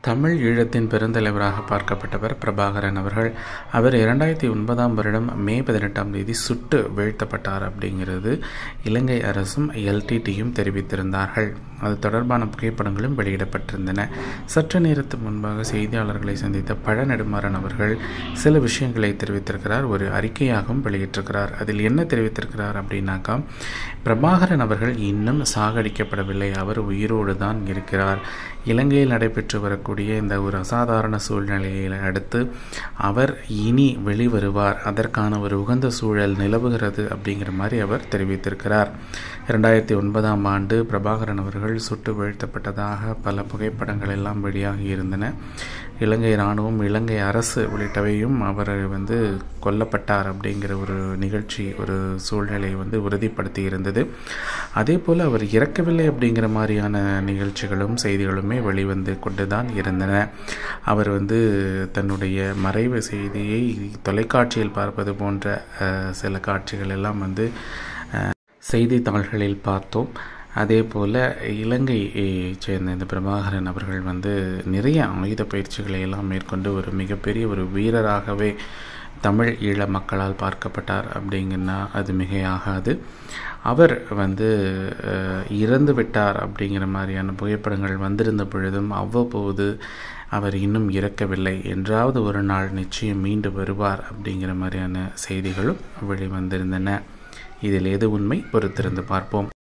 தமிழ் ஈழத்தின் பெருந்தலைவராக பார்க்கப்பட்டவர் பிரபாகரன் அவர்கள் அவர் இரண்டாயிரத்தி ஒன்பதாம் வருடம் மே பதினெட்டாம் தேதி சுட்டு வீழ்த்தப்பட்டார் அப்படிங்கிறது இலங்கை அரசும் எல்டிடியும் தெரிவித்திருந்தார்கள் அது தொடர்பான புகைப்படங்களும் வெளியிடப்பட்டிருந்தன சற்று நேரத்துக்கு முன்பாக செய்தியாளர்களை சந்தித்த பழநெடுமாறன் அவர்கள் சில விஷயங்களை தெரிவித்திருக்கிறார் ஒரு அறிக்கையாகவும் வெளியிட்டிருக்கிறார் அதில் என்ன தெரிவித்திருக்கிறார் அப்படின்னாக்கா பிரபாகரன் அவர்கள் இன்னும் சாகடிக்கப்படவில்லை அவர் உயிரோடு தான் இருக்கிறார் இலங்கையில் நடைபெற்று வரக்கூடிய இந்த ஒரு அசாதாரண சூழ்நிலையை அடுத்து அவர் இனி வெளிவருவார் அதற்கான ஒரு உகந்த சூழல் நிலவுகிறது அப்படிங்கிற மாதிரி அவர் தெரிவித்திருக்கிறார் இரண்டாயிரத்தி ஒன்பதாம் ஆண்டு பிரபாகரன் அவர்கள் சுட்டு வீழ்த்தப்பட்டதாக பல புகைப்படங்கள் எல்லாம் வெளியாகி இருந்தன இலங்கை இராணுவம் இலங்கை அரசு உள்ளிட்டவையும் அவர் வந்து கொல்லப்பட்டார் அப்படிங்கிற ஒரு நிகழ்ச்சி ஒரு சூழ்நிலை வந்து உறுதிப்படுத்தி இருந்தது அதே போல் அவர் இறக்கவில்லை அப்படிங்கிற மாதிரியான நிகழ்ச்சிகளும் செய்திகளுமே வெளிவந்து கொண்டு தான் இருந்தன அவர் வந்து தன்னுடைய மறைவு செய்தியை தொலைக்காட்சியில் பார்ப்பது போன்ற சில காட்சிகள் எல்லாம் வந்து செய்தித்தாள்களில் பார்த்தோம் அதே போல் இலங்கையை சேர்ந்த இந்த பிரபாகரன் அவர்கள் வந்து நிறைய ஆயுத பயிற்சிகளை எல்லாம் மேற்கொண்டு ஒரு மிகப்பெரிய ஒரு வீரராகவே தமிழ் ஈழ மக்களால் பார்க்கப்பட்டார் அப்படிங்கன்னா அது மிகையாகாது அவர் வந்து இறந்து விட்டார் அப்படிங்கிற மாதிரியான புகைப்படங்கள் வந்திருந்த பொழுதும் அவ்வப்போது அவர் இன்னும் இறக்கவில்லை என்றாவது ஒரு நாள் நிச்சயம் மீண்டு வருவார் அப்படிங்கிற மாதிரியான செய்திகளும் வெளிவந்திருந்தன இதில் எது உண்மை பொறுத்திருந்து பார்ப்போம்